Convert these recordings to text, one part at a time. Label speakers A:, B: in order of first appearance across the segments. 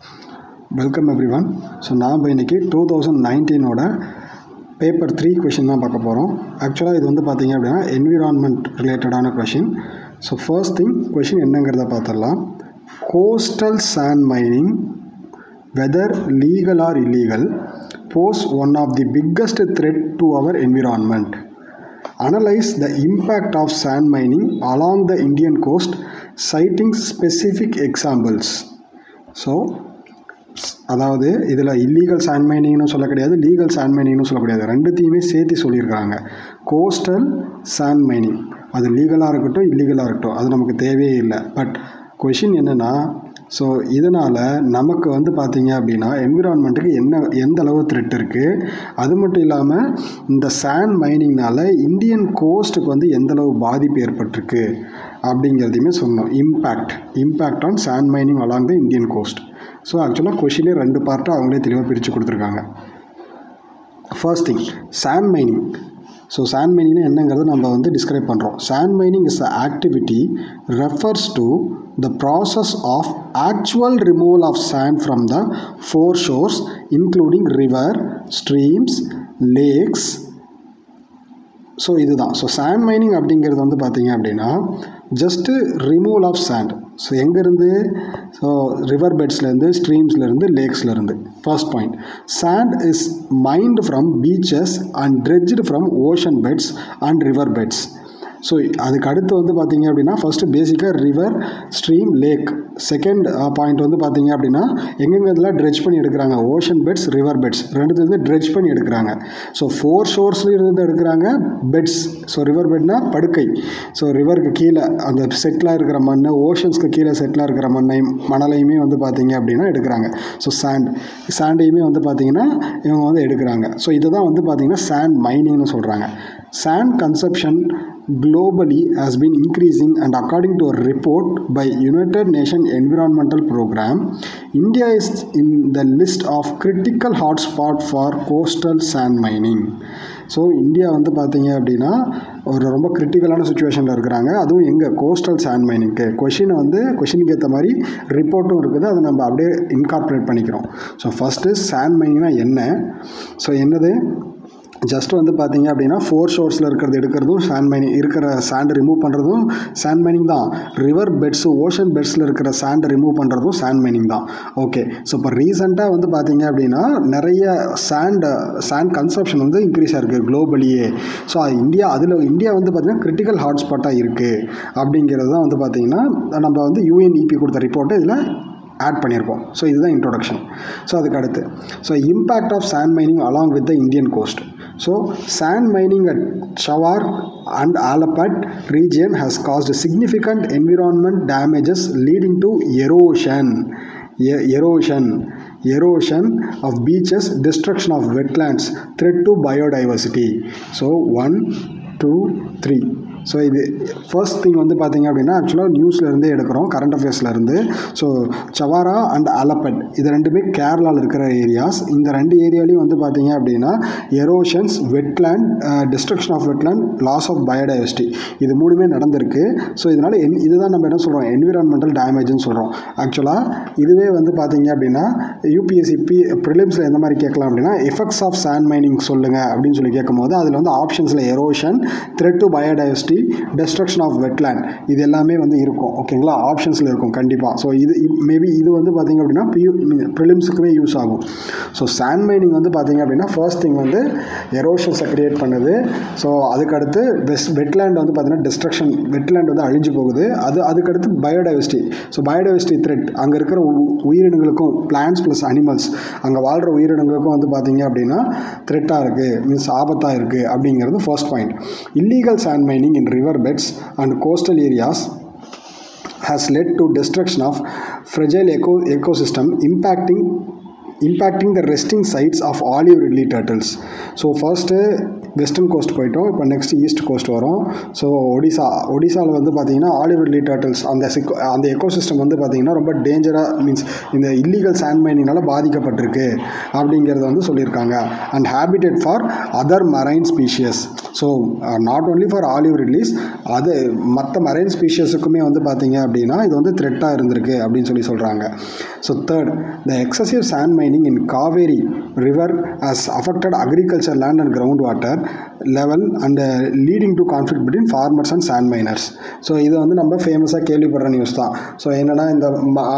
A: Welcome every one so நாம் இன்றைக்கி two thousand நைன்டீனோட பேப்பர் த்ரீ கொஷின் தான் பார்க்க போகிறோம் ஆக்சுவலாக இது வந்து பார்த்தீங்க அப்படின்னா என்விரான்மெண்ட் ரிலேட்டடான question so first thing question என்னங்கிறத பார்த்துடலாம் coastal sand mining whether legal or illegal poses one of the biggest threat to our environment analyze the impact of sand mining along the Indian coast, citing specific examples. So அதாவது இதில் illegal sand மைனிங்னு சொல்ல கிடையாது legal sand மைனிங்னு சொல்ல கிடையாது ரெண்டுத்தையுமே சேர்த்து சொல்லியிருக்காங்க coastal sand mining அது லீகலாக இருக்கட்டும் இல்லீகலாக இருக்கட்டும் அது நமக்கு தேவையே இல்லை பட் கொஷின் என்னென்னா ஸோ இதனால் நமக்கு வந்து பார்த்தீங்க அப்படின்னா என்விரான்மெண்ட்டுக்கு என்ன எந்த அளவு த்ரெட் இருக்குது அது மட்டும் இல்லாமல் இந்த சாண்ட் மைனிங்னால இந்தியன் கோஸ்ட்டுக்கு வந்து எந்த அளவு பாதிப்பு ஏற்பட்டிருக்கு அப்படிங்கிறதையுமே சொல்லணும் impact impact on sand mining along the Indian coast so ஆக்சுவலாக கொஷினே ரெண்டு பார்ட்டாக அவங்களே தெளிவாக பிரித்து கொடுத்துருக்காங்க first thing sand mining so sand மைனிங்னா என்னங்கிறத நம்ம வந்து டிஸ்கிரைப் பண்ணுறோம் sand mining is a activity refers to the process of actual removal of sand from the four shores including river streams lakes so இதுதான் ஸோ சாண்ட் மைனிங் அப்படிங்கிறது வந்து பார்த்தீங்க அப்படின்னா just removal of sand so எங்கேருந்து so river பெட்ஸ்லேருந்து ஸ்ட்ரீம்ஸ்லேருந்து லேக்ஸ்லேருந்து first point sand is mined from beaches and dredged from ocean beds and river beds so அதுக்கு அடுத்து வந்து பார்த்தீங்க அப்படின்னா ஃபஸ்ட்டு பேசிக்காக river stream lake second point வந்து பார்த்தீங்க அப்படின்னா எங்கெங்க இதெல்லாம் ட்ரெஜ் பண்ணி எடுக்கிறாங்க ஓஷன் பெட்ஸ் ரிவர் பெட்ஸ் ரெண்டுத்துல இருந்து ட்ரெஜ் பண்ணி எடுக்கிறாங்க ஸோ ஃபோர் ஷோர்ஸ்லேயும் இருந்து எடுக்கிறாங்க பெட்ஸ் ஸோ ரிவர் பெட்னா படுக்கை ஸோ ரிவருக்கு கீழே அந்த செட்டிலாக இருக்கிற மண் ஓஷன்ஸ்க்கு கீழே செட்டிலாக இருக்கிற மண்ணையும் மணலையுமே வந்து பார்த்தீங்க அப்படின்னா எடுக்கிறாங்க ஸோ சாண்ட் சாண்டையுமே வந்து பார்த்தீங்கன்னா இவங்க வந்து எடுக்கிறாங்க ஸோ இதை தான் வந்து பார்த்தீங்கன்னா சாண்ட் மைனிங்னு சொல்கிறாங்க sand consumption globally has been increasing and according to a report by united nations environmental program india is in the list of critical hotspot for coastal sand mining so India வந்து பார்த்தீங்க அப்படின்னா ஒரு ரொம்ப கிரிட்டிக்கலான சுச்சுவேஷனில் இருக்கிறாங்க அதுவும் எங்கே கோஸ்டல் சாண்ட் மைனிங்க்கு கொஷினை வந்து கொஷினுக்கு ஏற்ற மாதிரி ரிப்போர்ட்டும் இருக்குது அதை நம்ம அப்படியே இன்கார்ப்ரேட் பண்ணிக்கிறோம் ஸோ ஃபஸ்ட்டு சாண்ட் மைனிங்னா என்ன ஸோ என்னது ஜஸ்ட் வந்து பார்த்தீங்க அப்படின்னா ஃபோர் ஷோர்ஸில் இருக்கிறது எடுக்கிறதும் சாண்ட் மைனிங் இருக்கிற சாண்டை ரிமூவ் பண்ணுறதும் சாண்ட் மைனிங் தான் ரிவர் பெட்ஸு ஓஷன் பெட்ஸில் இருக்கிற சாண்டை ரிமூவ் பண்ணுறதும் சாண்ட் மைனிங் தான் ஓகே ஸோ இப்போ ரீசெண்டாக வந்து பார்த்தீங்க அப்படின்னா நிறைய சாண்ட் சாண்ட் கன்சப்ஷன் வந்து இன்க்ரீஸ் ஆகிருக்கு குளோபலியே ஸோ இந்தியா அதில் இந்தியா வந்து பார்த்திங்கன்னா கிரிட்டிக்கல் ஹாட்ஸ்பாட்டாக இருக்குது அப்படிங்கிறது தான் வந்து பார்த்திங்கன்னா நம்ம வந்து யூஎன்இபி கொடுத்த ரிப்போர்ட்டு இதில் ஆட் பண்ணியிருப்போம் ஸோ இதுதான் இன்ட்ரொடக்ஷன் ஸோ அதுக்கு அடுத்து so impact of sand mining along with the Indian coast so sand mining at Chavara and Alappad region has caused significant environment damages leading to erosion erosion erosion of beaches destruction of wetlands threat to biodiversity so one two three so இது first thing வந்து பார்த்தீங்க அப்படின்னா ஆக்சுவலாக நியூஸ்லேருந்தே எடுக்கிறோம் current அஃபேர்ஸ்லேருந்து so Chavara and Alappad இது ரெண்டுமே கேரளாவில் இருக்கிற ஏரியாஸ் இந்த ரெண்டு ஏரியாலையும் வந்து பார்த்தீங்க அப்படின்னா erosions wetland destruction of wetland loss of biodiversity இது மூணுமே நடந்திருக்கு ஸோ இதனால் என் இதுதான் நம்ம என்ன சொல்கிறோம் என்விரான்மெண்டல் டேமேஜ்னு சொல்கிறோம் ஆக்சுவலாக இதுவே வந்து பார்த்தீங்க அப்படின்னா யூபிஎஸ்சி பி ப்ரிலிம்ஸில் எந்த மாதிரி கேட்கலாம் அப்படின்னா எஃபெக்ட்ஸ் ஆஃப் சாண்ட் மைனிங் சொல்லுங்கள் அப்படின்னு சொல்லி கேட்கும்போது அதில் வந்து ஆப்ஷன்ஸில் erosion threat to biodiversity destruction of wetland இது எல்லாமே வந்து இருக்கும் ஓகேங்களா ஆப்ஷன்ஸில் இருக்கும் கண்டிப்பாக ஸோ இது மேபி இது வந்து பார்த்திங்க அப்படின்னா பியூ ப்ரிலிம்ஸுக்குமே யூஸ் ஆகும் ஸோ சாண்ட் மைனிங் வந்து பார்த்திங்க அப்படின்னா ஃபர்ஸ்ட் திங் வந்து எரோஷன்ஸை க்ரியேட் பண்ணுது ஸோ அதுக்கடுத்து வெஸ்ட் வெட்லேண்ட் வந்து பார்த்திங்கன்னா டிஸ்ட்ரக்ஷன் வெட்லேண்ட் வந்து அழிஞ்சு போகுது அது அதுக்கடுத்து பயோடைவர்சிட்டி ஸோ பயோடைவர்சிட்டி த்ரெட் அங்கே இருக்கிற உயிரினங்களுக்கும் பிளான்ஸ் ப்ளஸ் அனிமல்ஸ் அங்கே வாழ்கிற உயிரினங்களுக்கும் வந்து பார்த்திங்க அப்படின்னா த்ரெட்டாக இருக்குது மீன்ஸ் ஆபத்தாக இருக்குது அப்படிங்கிறது first point illegal sand mining in river beds and coastal areas has led to destruction of fragile eco ecosystem impacting impacting the resting sites of olive ridley turtles so first western coast போயிட்டோம் இப்போ next east coast வரும் so Odisha ஒடிசாவில் வந்து பார்த்தீங்கன்னா olive ridley turtles அந்த சிக்கோ அந்த ecosystem வந்து பார்த்தீங்கன்னா ரொம்ப டேஞ்சராக மீன்ஸ் இந்த இல்லீகல் சாண்ட் மைனிங்னால பாதிக்கப்பட்டிருக்கு அப்படிங்கிறத வந்து சொல்லியிருக்காங்க and habitat for other marine species so not only for olive ridleys அது மற்ற மரைன் ஸ்பீஷியஸுக்குமே வந்து பார்த்தீங்க அப்படின்னா இது வந்து த்ரெட்டாக இருந்திருக்கு அப்படின்னு சொல்லி சொல்கிறாங்க so third the excessive sand mining in Kaveri river has affected agriculture land and ground water level and leading to conflict between farmers and sand miners so இது வந்து நம்ம ஃபேமஸாக கேள்விப்படுற நியூஸ் தான் ஸோ என்னென்னா இந்த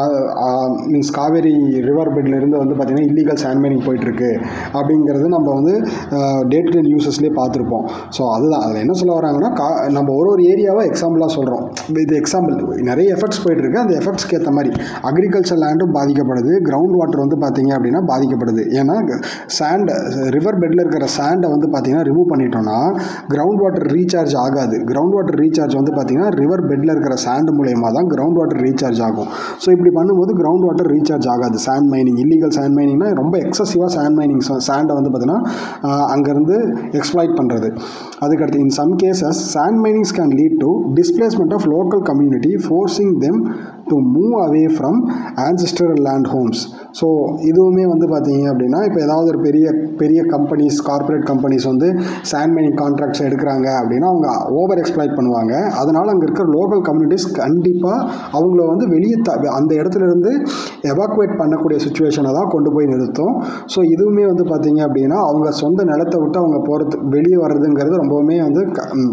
A: மீன்ஸ் காவேரி ரிவர் பெட்லேருந்து வந்து பார்த்திங்கன்னா இல்லீகல் சாண்ட் மைனிங் போயிட்டுருக்கு அப்படிங்கிறது நம்ம வந்து டே டு டே நியூஸஸ்லேயே பார்த்துருப்போம் ஸோ அதுதான் அதில் என்ன சொல்ல வராங்கன்னா கா நம்ம ஒரு ஒரு ஏரியாவை எக்ஸாம்பிளாக சொல்கிறோம் இது எக்ஸாம்பிள் நிறைய எஃபெக்ட்ஸ் போயிட்டுருக்கு அந்த எஃபெக்ட்ஸ்க்கு ஏற்ற மாதிரி அக்ரிகல்ச்சர் லேண்டும் பாதிக்கப்படுது கிரவுண்ட் வாட்டர் வந்து பார்த்திங்க அப்படின்னா பாதிக்கப்படுது ஏன்னா சாண்ட் ரிவர் பெட்டில் இருக்கிற சாண்டை வந்து பார்த்திங்கன்னா ரிமூவ் பண்ணிட்டோம்னா கிரவுண்ட் வாட்டர் ரீசார்ஜ் ஆகாது கிரவுண்ட் வாட்டர் ரீசார்ஜ் வந்து பார்த்திங்கன்னா ரிவர் பெட்டில் இருக்கிற சாண்ட் மூலயமா தான் கிரவுண்ட் வாட்டர் ரீசார்ஜ் ஆகும் ஸோ இப்படி பண்ணும்போது கிரவுண்ட் வாட்டர் ரீசார்ஜ் ஆகாது சாண்ட் மைனிங் இல்லீகல் சாண்ட் மைனிங்னா ரொம்ப எக்ஸசிவாக சாண்ட் மைனிங் சாண்டை வந்து பார்த்திங்கன்னா அங்கேருந்து எக்ஸ்ப்ளாய்ட் பண்ணுறது அதுக்கடுத்து in some cases sand minings can lead to displacement of local community forcing them to move away from ancestral land homes so இதுவுமே வந்து பார்த்தீங்க அப்படின்னா இப்போ ஏதாவது ஒரு பெரிய பெரிய கம்பெனிஸ் கார்ப்பரேட் கம்பெனிஸ் வந்து சாண்ட் மைனிங் கான்ட்ராக்ட்ஸ் எடுக்கிறாங்க அப்படின்னா அவங்க ஓவர் எக்ஸ்ப்ளாய்ட் பண்ணுவாங்க அதனால் அங்கே இருக்கிற லோக்கல் கம்யூனிட்டிஸ் கண்டிப்பாக அவங்கள வந்து வெளியே த அந்த இடத்துல இருந்து எவாக்குவேட் பண்ணக்கூடிய சுச்சுவேஷனை தான் கொண்டு போய் நிறுத்தும் ஸோ இதுவுமே வந்து பார்த்தீங்க அப்படின்னா அவங்க சொந்த நிலத்தை விட்டு அவங்க போகிறது வெளியே வர்றதுங்கிறது ரொம்பவுமே வந்து க- ம்,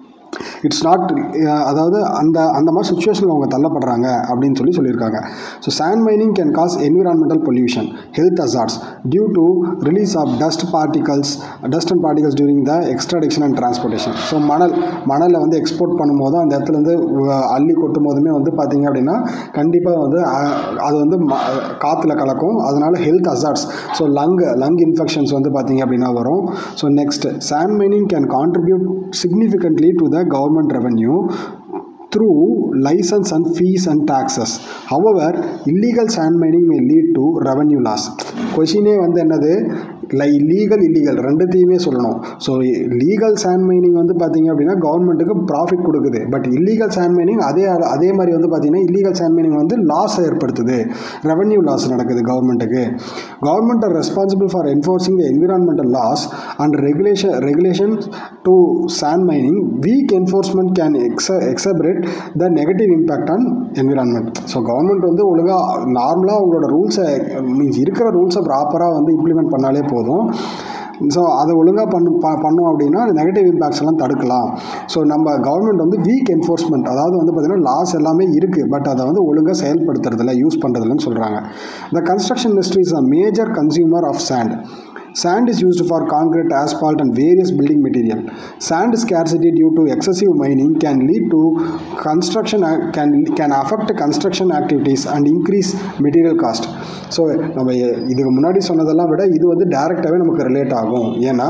A: இட்ஸ் நாட் அதாவது அந்த அந்த மாதிரி சுச்சுவேஷனில் அவங்க தள்ளப்படுறாங்க அப்படின்னு சொல்லி சொல்லியிருக்காங்க so sand mining can cause environmental pollution health hazards due to release of dust particles dust and particles during the extraction and transportation so மணல் மணலை வந்து எக்ஸ்போர்ட் பண்ணும்போதும் அந்த இடத்துல இருந்து அஹ், அள்ளி கொட்டும் போதுமே வந்து பார்த்தீங்க அப்படின்னா கண்டிப்பாக வந்து அஹ், அது வந்து ம- காற்றுல கலக்கும் அதனால health hazards so lung lung infections வந்து பார்த்தீங்க அப்படின்னா வரும் so next sand mining can contribute significantly to the government revenue through license and fees and taxes. However, illegal sand mining may lead to revenue loss. கொஷினே வந்து என்னது லை legal illegal ரெண்டுத்தையுமே சொல்லணும் so legal sand mining வந்து பார்த்தீங்க அப்படின்னா கவர்மெண்ட்டுக்கு profit கொடுக்குது பட் இல்லீகல் சாண்ட் மைனிங் அதே அதே மாதிரி வந்து பார்த்தீங்கன்னா இல்லீகல் சாண்ட் மைனிங் வந்து லாஸ் ஏற்படுத்துது ரெவன்யூ லாஸ் நடக்குது கவர்மெண்ட்டுக்கு government are responsible for enforcing the environmental laws and regulation regulation to sand mining weak enforcement can ex exacerbate the negative impact on environment so government வந்து ஒழுங்காக நார்மலாக அவங்களோட ரூல்ஸை means இருக்கிற ரூல்ஸை ப்ராப்பராக வந்து இம்ப்ளிமெண்ட் பண்ணாலே போதும் ஸோ அதை ஒழுங்காக பண்ணு ப பண்ணோம் அப்படின்னா நெகட்டிவ் இம்பேக்ட்ஸ் எல்லாம் தடுக்கலாம் ஸோ நம்ம கவர்மெண்ட் வந்து வீக் என்ஃபோர்ஸ்மெண்ட் அதாவது வந்து பார்த்திங்கன்னா லாஸ் எல்லாமே இருக்குது பட் அதை வந்து ஒழுங்காக செயல்படுத்துறதில்ல யூஸ் பண்ணுறதில்லன்னு சொல்கிறாங்க the construction industry is a major consumer of sand Sand is used for concrete, asphalt, and various building material. Sand scarcity due to excessive mining can lead to construction ac- can can affect construction activities and increase material cost. So நம்ம இதுக்கு முன்னாடி சொன்னதெல்லாம் விட இது வந்து டைரெக்டாகவே நமக்கு relate ஆகும் ஏன்னா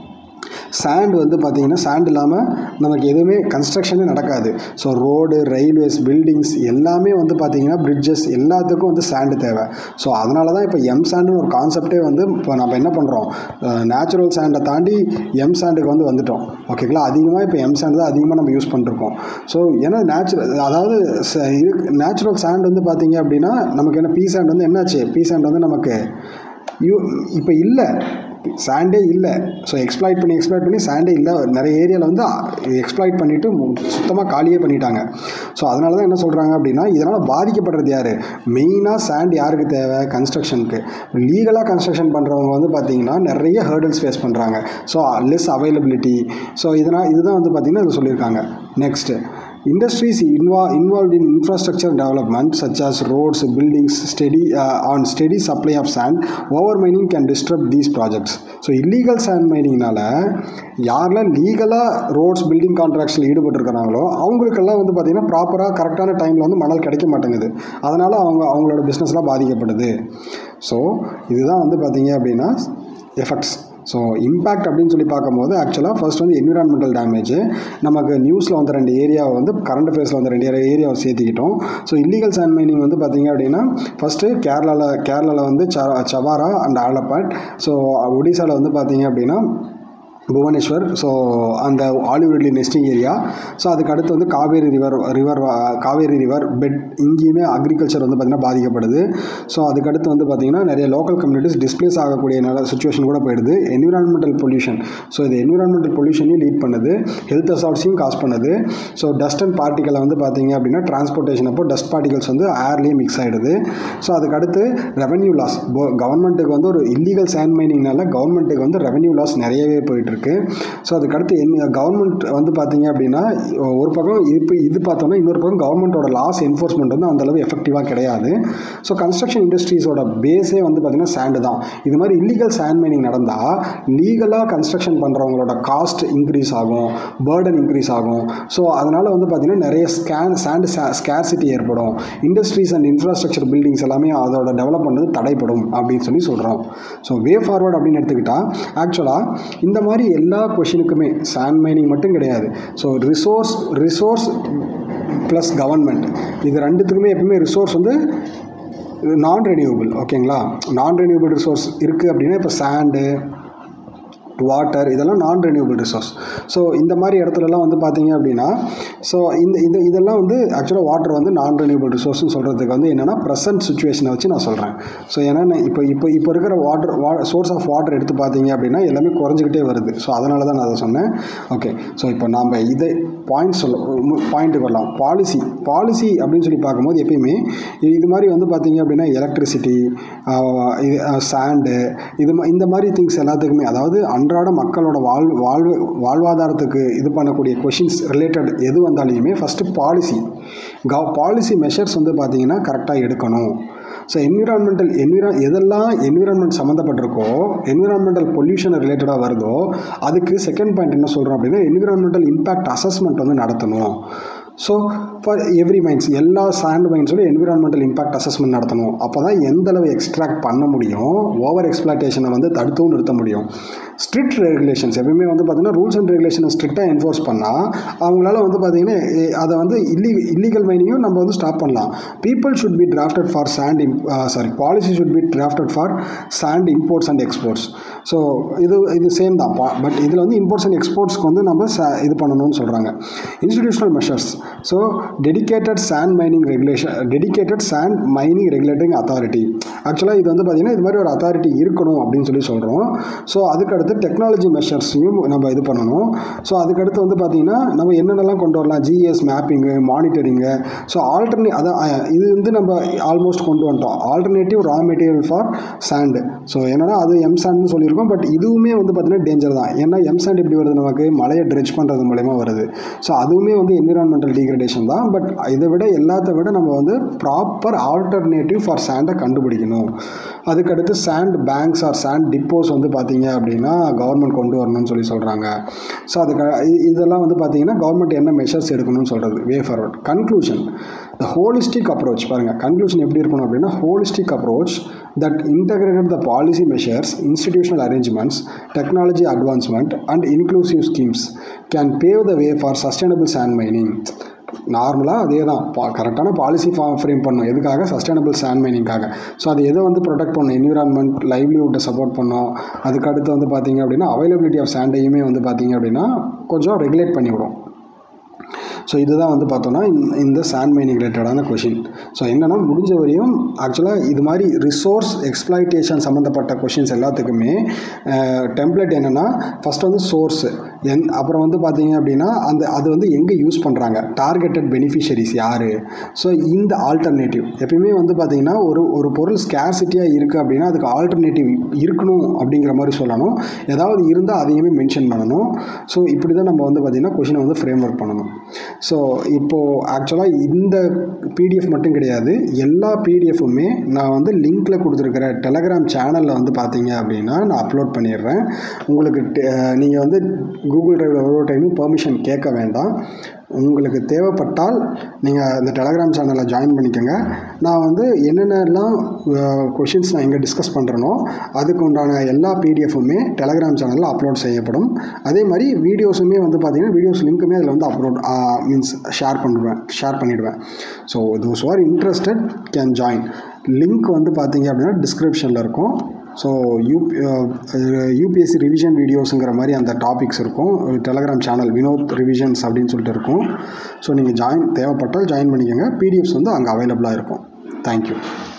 A: சாண்ட் வந்து பார்த்தீங்கன்னா சாண்ட் இல்லாமல் நமக்கு எதுவுமே கன்ஸ்ட்ரக்ஷனே நடக்காது ஸோ ரோடு ரயில்வேஸ் பில்டிங்ஸ் எல்லாமே வந்து பார்த்தீங்கன்னா பிரிட்ஜஸ் எல்லாத்துக்கும் வந்து சாண்டு தேவை ஸோ அதனால தான் இப்போ எம் சாண்டுன்னு ஒரு கான்செப்டே வந்து இப்போ நம்ம என்ன பண்ணுறோம் நேச்சுரல் சாண்டை தாண்டி எம் சாண்டுக்கு வந்து வந்துட்டோம் ஓகேங்களா அதிகமாக இப்போ எம் சாண்டு தான் அதிகமாக நம்ம யூஸ் பண்ணிருக்கோம் ஸோ ஏன்னா நேச்சுரல் அதாவது நேச்சுரல் சாண்ட் வந்து பார்த்தீங்க அப்படின்னா நமக்கு என்ன பி சாண்ட் வந்து என்னாச்சு பி சாண்ட் வந்து நமக்கு யூ இப்போ இல்லை சாண்டே இல்லை ஸோ எக்ஸ்ப்ளாய்ட் பண்ணி எக்ஸ்ப்ளாய்ட் பண்ணி சாண்டே இல்லை நிறைய ஏரியாவில் வந்து எக்ஸ்ப்ளாய்ட் பண்ணிவிட்டு சுத்தமாக காலியே பண்ணிட்டாங்க ஸோ அதனால தான் என்ன சொல்கிறாங்க அப்படின்னா இதனால் பாதிக்கப்படுறது யார் மெயினாக சாண்ட் யாருக்கு தேவை கன்ஸ்ட்ரக்ஷனுக்கு லீகலாக கன்ஸ்ட்ரக்ஷன் பண்ணுறவங்க வந்து பார்த்திங்கன்னா நிறைய ஹேர்டல்ஸ் ஃபேஸ் பண்ணுறாங்க ஸோ லெஸ் அவைலபிலிட்டி ஸோ இதனால் இதுதான் வந்து பார்த்திங்கன்னா இது சொல்லியிருக்காங்க next Industries invo- involved in infrastructure development, such as roads, buildings, steady uh, on steady supply of sand, over mining can disrupt these projects. So illegal sand மைனிங்னால யாரெல்லாம் லீகலாக roads building கான்ட்ராக்ட்ஸில் ஈடுபட்டிருக்கிறாங்களோ அவங்களுக்கெல்லாம் வந்து பார்த்திங்கன்னா ப்ராப்பராக கரெக்டான டைமில் வந்து மணல் கிடைக்க மாட்டேங்குது அதனால் அவங்க அவங்களோட பிஸ்னஸ்லாம் பாதிக்கப்படுது ஸோ இதுதான் வந்து பார்த்திங்க அப்படின்னா எஃபெக்ட்ஸ் ஸோ இம்பேக்ட் அப்படின்னு சொல்லி பார்க்கும்போது ஆக்சுவலாக ஃபர்ஸ்ட் வந்து என்விரான்மெண்டல் டேமேஜ் நமக்கு நியூஸில் வந்து ரெண்டு ஏரியாவை வந்து கரண்ட் அஃபேர்ஸில் வந்து ரெண்டு ஏரியாவை சேர்த்துக்கிட்டோம் ஸோ இல்லீகல் சாண்ட் மைனிங் வந்து பார்த்தீங்க அப்படின்னா ஃபஸ்ட்டு கேரளாவில் கேரளாவில் வந்து ச சவாரா அண்ட் ஆலப்பாட் ஸோ ஒடிசாவில் வந்து பார்த்தீங்க அப்படின்னா புவனேஸ்வர் ஸோ அந்த ஆலிவுட்லி நெஸ்டிங் ஏரியா ஸோ அதுக்கு அடுத்து வந்து Kaveri river river Kaveri river bed இங்கேயுமே அக்ரிகல்ச்சர் வந்து பார்த்திங்கன்னா பாதிக்கப்படுது ஸோ அதுக்கடுத்து வந்து பார்த்திங்கன்னா நிறைய லோக்கல் கம்யூனிட்டிஸ் டிஸ்பிளேஸ் ஆகக்கூடிய நல்ல சுச்சுவேஷன் கூட போயிடுது என்விரான்மெண்டல் பொல்யூஷன் ஸோ இது என்விரான்மெண்டல் பொல்யூஷனையும் லீட் பண்ணுது ஹெல்த் அசால்ட்ஸையும் காஸ் பண்ணுது ஸோ டஸ்ட் அண்ட் பார்ட்டிக்கலை வந்து பார்த்திங்க அப்படின்னா டிரான்ஸ்போர்ட்டேஷன் அப்போ டஸ்ட் பார்ட்டிகல்ஸ் வந்து ஏர்லேயே மிக்ஸ் ஆகிடுது ஸோ அதுக்கடுத்து ரெவன்யூ லாஸ் கவர்மெண்ட்டுக்கு வந்து ஒரு இல்லீகல் சேண்ட் மைனிங்னால கவர்மெண்ட்டுக்கு வந்து ரெவன்யூ லாஸ் நிறையவே போயிட்டு இருக்கு ஸோ அதுக்கடுத்து என் கவர்மெண்ட் வந்து பார்த்தீங்க அப்படின்னா ஒரு பக்கம் இப்போ இது பார்த்தோம்னா இன்னொரு பக்கம் கவர்மெண்ட்டோட லாஸ் என்ஃபோர்ஸ்மெண்ட் வந்து அந்தளவு எஃபெக்டிவாக கிடையாது ஸோ கன்ஸ்ட்ரக்ஷன் இண்டஸ்ட்ரீஸோட பேஸே வந்து பார்த்திங்கன்னா சேண்டு தான் இது மாதிரி இல்லீகல் சேண்ட் மைனிங் நடந்தால் லீகலாக கன்ஸ்ட்ரக்ஷன் பண்ணுறவங்களோட காஸ்ட் இன்க்ரீஸ் ஆகும் பேர்டன் இன்க்ரீஸ் ஆகும் ஸோ அதனால் வந்து பார்த்திங்கன்னா நிறைய ஸ்கேன் சேண்டு ஸ்கேர்சிட்டி ஏற்படும் இண்டஸ்ட்ரீஸ் அண்ட் இன்ஃப்ராஸ்ட்ரக்சர் பில்டிங்ஸ் எல்லாமே அதோட டெவலப் பண்ணது தடைப்படும் அப்படின்னு சொல்லி சொல்கிறோம் ஸோ வே ஃபார்வர்ட் அப்படின்னு எடுத்துக்கிட்டால் ஆக்சுவலாக இந்த மாதிரி எல்லா கொஷினுக்குமே சாண்ட் மைனிங் மட்டும் கிடையாது so resource resource plus government இது ரெண்டுத்துக்குமே எப்பவுமே ரிசோர்ஸ் வந்து நான் ரெனியூபிள் ஓகேங்களா நான் ரெனியூபிள் ரிசோர்ஸ் இருக்குது அப்படின்னா இப்போ சாண்டு வாட்டர் இதெல்லாம் நான் ரெனியூபிள் ரிசோர்ஸ் ஸோ இந்த மாதிரி இடத்துலலாம் வந்து பார்த்தீங்க அப்படின்னா ஸோ இந்த இது இதெல்லாம் வந்து ஆக்சுவலாக வாட்டர் வந்து நான் ரெனியூபிள் ரிசோர்ஸ்னு சொல்கிறதுக்கு வந்து என்னென்னா ப்ரெசன்ட் சுச்சுவேஷனை வச்சு நான் சொல்கிறேன் ஸோ ஏன்னா நான் இப்போ இப்போ இப்போ இருக்கிற வாட்டர் வா சோர்ஸ் ஆஃப் வாட்டர் எடுத்து பார்த்தீங்க அப்படின்னா எல்லாமே குறைஞ்சிக்கிட்டே வருது ஸோ அதனால தான் நான் அதை சொன்னேன் ஓகே ஸோ இப்போ நாம் இதை பாயிண்ட் சொல்ல பாயிண்ட்டுக்கு வரலாம் பாலிசி பாலிசி அப்படின்னு சொல்லி பார்க்கும்போது எப்பயுமே இது மாதிரி வந்து பார்த்தீங்க அப்படின்னா எலக்ட்ரிசிட்டி இது சாண்டு இது மா- இந்த மாதிரி திங்ஸ் எல்லாத்துக்குமே அதாவது அன்றாட மக்களோட வாழ் வாழ்வு வாழ்வாதாரத்துக்கு இது பண்ணக்கூடிய கொஷின்ஸ் ரிலேட்டட் எது வந்தாலுமே first policy gov policy measures வந்து பார்த்தீங்கன்னா கரெக்டாக எடுக்கணும் ஸோ என்விரான்மெண்டல் என்விரா எதெல்லாம் என்விரான்மெண்ட் சம்மந்தப்பட்டிருக்கோ என்விரான்மெண்டல் பொல்யூஷன் ரிலேட்டடாக வருதோ அதுக்கு செகண்ட் பாயிண்ட் என்ன சொல்கிறோம் அப்படின்னா என்விரான்மெண்டல் இம்பேக்ட் அசஸ்மெண்ட் வந்து நடத்தணும் ஸோ ஃபார் எவ்ரி மைன்ஸ் எல்லா சாண்ட் மைன்ஸோட என்விரான்மெண்டல் இம்பாக்ட் அசஸ்மெண்ட் நடத்தணும் அப்போ தான் எந்த அளவு எக்ஸ்ட்ராக்ட் பண்ண முடியும் ஓவர் எக்ஸ்பிளாட்டேஷனை வந்து தடுத்தும் நிறுத்த முடியும் ஸ்ட்ரிக்ட் ரெகுலேஷன்ஸ் எப்பவுமே வந்து பார்த்தீங்கன்னா ரூல்ஸ் அண்ட் ரெகுலேஷனை ஸ்ட்ரிக்டாக என்ஃபோர்ஸ் பண்ணால் அவங்களால வந்து பார்த்தீங்கன்னா எ- அதை வந்து இல்லீ இல்லீகல் மைனிங்கும் நம்ம வந்து ஸ்டாப் பண்ணலாம் people should be drafted for sand sorry policy should be drafted for sand imports and exports so இது இது சேம் தான் பட் இதில் வந்து இம்போர்ட்ஸ் அண்ட் எக்ஸ்போர்ட்ஸ்க்கு வந்து நம்ம sa- இது பண்ணணும்னு சொல்கிறாங்க institutional measures so dedicated sand mining regulation dedicated sand mining regulating authority ஆக்சுவலாக இது வந்து பார்த்திங்கன்னா இது மாதிரி ஒரு அத்தாரிட்டி இருக்கணும் அப்படின்னு சொல்லி சொல்கிறோம் ஸோ அதுக்கடுத்து டெக்னாலஜி மெஷர்ஸையும் நம்ம இது பண்ணணும் ஸோ அதுக்கடுத்து வந்து பார்த்திங்கன்னா நம்ம என்னென்னலாம் கொண்டு வரலாம் GIS mapping monitoring so alterna அதான் அஹ், இது வந்து நம்ம ஆல்மோஸ்ட் கொண்டு வந்துட்டோம் alternative raw material for sand so என்னன்னா அது எம் சாண்ட்னு சொல்லியிருக்கோம் பட் இதுவுமே வந்து பார்த்தீங்கன்னா டேஞ்சர் தான் ஏன்னா எம் சாண்ட் எப்படி வருது நமக்கு மலையை ட்ரெச் பண்ணுறது மூலயமா வருது ஸோ அதுவுமே வந்து என்விரான்மெண்டல் டீக்ரடேஷன் தான் பட் இதை விட எல்லாத்த விட நம்ம வந்து ப்ராப்பர் ஆல்டர்னேட்டிவ் ஃபார் சாண்டை கண்டுபிடிக்கணும் அதுக்கடுத்து sand banks or sand deposits வந்து பார்த்தீங்க அப்படின்னா கவர்மெண்ட் கொண்டு வரணும்னு சொல்லி சொல்கிறாங்க ஸோ அதுக்கு இ- இதெல்லாம் வந்து பார்த்தீங்கன்னா கவர்மெண்ட் என்ன மெஷர்ஸ் எடுக்கணும்னு சொல்கிறது way forward conclusion the holistic approach பாருங்கள் கன்க்ளூஷன் எப்படி இருக்கணும் அப்படின்னா holistic approach that integrated the policy measures, institutional arrangements, technology advancement, and inclusive schemes can pave the way for sustainable sand mining. நார்மலாக அதே தான் பா கரெக்டான பாலிசி ஃபா ஃப்ரேம் பண்ணும் எதுக்காக சஸ்டைனபிள் சாண்ட் மைனிங்காக ஸோ அது எதை வந்து ப்ரொடெக்ட் பண்ணும் என்விரான்மெண்ட் லைவ்லிவுட்டை சப்போர்ட் பண்ணும் அதுக்கடுத்து வந்து பார்த்தீங்க அப்படின்னா அவைலபிலிட்டி ஆஃப் சாண்டையுமே வந்து பார்த்தீங்க அப்படின்னா கொஞ்சம் ரெகுலேட் பண்ணிவிடும் ஸோ இதுதான் வந்து பார்த்தோன்னா இந்த- இந்த சாண்ட் மைனிங் ரிலேட்டடான கொஷின் ஸோ என்னென்னா முடிஞ்ச வரையும் ஆக்சுவலாக இது மாதிரி ரிசோர்ஸ் எக்ஸ்ப்ளாய்டேஷன் சம்மந்தப்பட்ட கொஷின்ஸ் எல்லாத்துக்குமே டெம்ப்ளேட் என்னென்னா ஃபஸ்ட் வந்து சோர்ஸு என் அப்புறம் வந்து பார்த்தீங்க அப்படின்னா அந்த அது வந்து எங்கே யூஸ் பண்ணுறாங்க டார்கெட்டட் பெனிஃபிஷரிஸ் யார் ஸோ இந்த ஆல்டர்னேட்டிவ் எப்பயுமே வந்து பார்த்தீங்கன்னா ஒரு ஒரு பொருள் ஸ்கேர்சிட்டியாக இருக்குது அப்படின்னா அதுக்கு ஆல்டர்னேட்டிவ் இருக்கணும் அப்படிங்கிற மாதிரி சொல்லணும் ஏதாவது இருந்தால் அதையுமே மென்ஷன் பண்ணணும் ஸோ இப்படி தான் நம்ம வந்து பார்த்திங்கன்னா கொஷினை வந்து ஃப்ரேம் ஒர்க் பண்ணணும் ஸோ இப்போது ஆக்சுவலாக இந்த பிடிஎஃப் மட்டும் கிடையாது எல்லா பிடிஎஃப்புமே நான் வந்து லிங்க்கில் கொடுத்துருக்கிற டெலகிராம் சேனலில் வந்து பார்த்தீங்க அப்படின்னா நான் அப்லோட் பண்ணிடுறேன் உங்களுக்கு நீங்கள் வந்து கூகுள் டிரைவில் ஒரு டைமும் பெர்மிஷன் கேட்க வேண்டாம் உங்களுக்கு தேவைப்பட்டால் நீங்கள் இந்த டெலகிராம் சேனலில் ஜாயின் பண்ணிக்கோங்க நான் வந்து என்னென்னலாம் கொஷின்ஸ் நான் எங்கே டிஸ்கஸ் பண்ணுறேனோ அதுக்கு உண்டான எல்லா பிடிஎஃப்புமே டெலகிராம் சேனலில் அப்லோட் செய்யப்படும் அதே மாதிரி வீடியோஸுமே வந்து பார்த்தீங்கன்னா வீடியோஸ் லிங்க்குமே அதில் வந்து அப்லோட் மீன்ஸ் ஷேர் பண்ணுவேன் ஷேர் பண்ணிவிடுவேன் so those are interested can join link வந்து பார்த்தீங்க அப்படின்னா டிஸ்கிரிப்ஷனில் இருக்கும் ஸோ யூ யூபிஎஸ்சி ரிவிஷன் வீடியோஸுங்கிற மாதிரி அந்த டாபிக்ஸ் இருக்கும் டெலகிராம் சேனல் வினோத் ரிவிஷன்ஸ் அப்படின்னு சொல்லிட்டு இருக்கும் ஸோ நீங்கள் ஜாயின் தேவைப்பட்டால் ஜாயின் பண்ணிக்கோங்க பிடிஎஃப்ஸ் வந்து அங்கே அவைலபிளாக இருக்கும் தேங்க்யூ